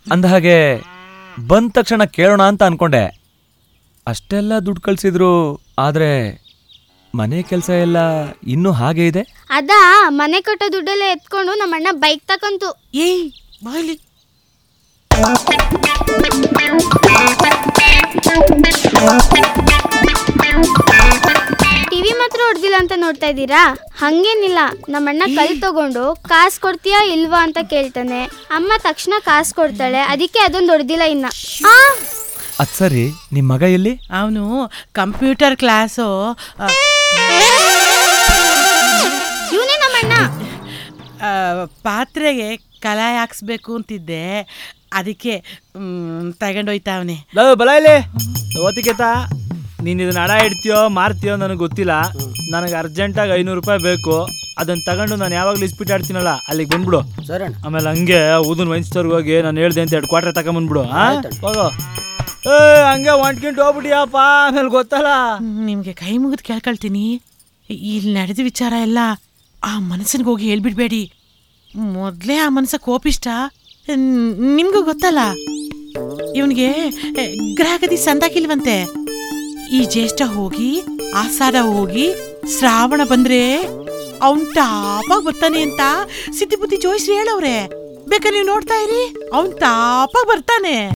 ಅಂದ ಹಾಗೆ ಬಂದ ತಕ್ಷಣ ಕೇಳೋಣ ಅಂತ ಅನ್ಕೊಂಡೆ ಅಷ್ಟೆಲ್ಲ ದುಡ್ಡು ಕಳ್ಸಿದ್ರು ಆದ್ರೆ ಮನೆ ಕೆಲಸ ಎಲ್ಲ ಇನ್ನೂ ಹಾಗೆ ಇದೆ ಅದ ಮನೆ ಕಟ್ಟೋ ದುಡ್ಡೆಲ್ಲ ಎತ್ಕೊಂಡು ನಮ್ಮಣ್ಣ ಬೈಕ್ ತಕಂತು ಏಯ್ ಬಾಯ್ಲಿ ಟಿವಿ ಮಾತ್ರ ಹೊಡ್ದಿಲ್ಲ ಅಂತ ನೋಡ್ತಾ ಇದ್ದೀರಾ ಹಂಗೇನಿಲ್ಲ ನಮ್ಮಣ್ಣ ಕಲ್ ತಗೊಂಡು ಕಾಸ್ ಕೊಡ್ತೀಯಾ ಇಲ್ವಾ ಅಂತ ಕೇಳ್ತಾನೆ ಅಮ್ಮ ತಕ್ಷಣ ಕಾಸ್ ಕೊಡ್ತಾಳೆ ಅದಕ್ಕೆ ಅದೊಂದು ಹೊಡ್ದಿಲ್ಲ ಇನ್ನ ಆ ಅದ್ ಸರಿ ನಿಮ್ ಮಗ ಎಲ್ಲಿ ಅವನು ಕಂಪ್ಯೂಟರ್ ಕ್ಲಾಸು ಆ, ಇವನೇ ನಮ್ಮಣ್ಣ ಆ, ಪಾತ್ರೆಗೆ ಕಲಾಯಿ ಹಾಕ್ಸ್ಬೇಕು ಅಂತಿದ್ದೆ ಅದಕ್ಕೆ ತಗೊಂಡೋಯ್ತಾವನೆ ಬಲ ಇಲ್ಲಿ ಓತಿಕೆತ ನೀನು ಇದನ್ನ ಹಡ ಇಡ್ತೀಯೋ ಮಾರ್ತೀಯೋ ನನಗೆ ಗೊತ್ತಿಲ್ಲ ನನಗೆ ಅರ್ಜೆಂಟಾಗಿ ಐನೂರು ರೂಪಾಯಿ ಬೇಕು ಅದನ್ನ ತಗೊಂಡು ನಾನು ಯಾವಾಗಲೂ ಇಸ್ಪಿಟ್ ಆಡ್ತೀನಲ್ಲ ಅಲ್ಲಿಗೆ ಬಂದ್ಬಿಡು ಸರಣ್ಣ ಆಮೇಲೆ ಹಂಗೆ ಊದನ್ ವೈನ್ ಸ್ಟೋರ್ಗೆ ಹೋಗಿ ನಾನು ಹೇಳ್ದೆ ಅಂತ ಎರಡು ಕ್ವಾಟ್ರೆ ತಗೊಂಬಂದ್ಬಿಡು ಹಾ ಹೋಗೋ ಏ ಹಂಗೆ ಹೊಂಟ್ಕೊಂಡು ಹೋಗ್ಬಿಟ್ಟಿಯಪ್ಪ ಆಮೇಲೆ ಗೊತ್ತಲ್ಲ ನಿಮಗೆ ಕೈ ಮುಗಿದು ಕೇಳ್ಕೊಳ್ತೀನಿ ಇಲ್ಲಿ ನಡೆದ ವಿಚಾರ ಎಲ್ಲ ಆ ಮನಸ್ಸಿಗೆ ಹೋಗಿ ಹೇಳ್ಬಿಡ್ಬೇಡಿ ಮೊದಲೇ ಆ ಮನಸ್ಸ ಕೋಪಿಷ್ಟ ನ್- ನಿಮ್ಗೂ ಗೊತ್ತಲ್ಲ ಇವನಿಗೆ ಗ್ರಹಗತಿ ಸಂದಾಕಿಲ್ವಂತೆ ಈ ಜ್ಯೇಷ್ಠ ಹೋಗಿ ಆಷಾಢ ಹೋಗಿ ಶ್ರಾವಣ ಬಂದ್ರೆ ಅವನ್ ಟಾಪಾಗಿ ಬರ್ತಾನೆ ಅಂತ ಸಿದ್ಧಿ ಬುದ್ಧಿ ಜೋಯಿಸ್ರಿ ಹೇಳವ್ರೆ ಬೇಕಾದ್ರೆ ನೀವು ನೋಡ್ತಾ ಇರಿ ಅವನ್ ಟಾಪಾಗಿ ಬರ್ತಾನೆ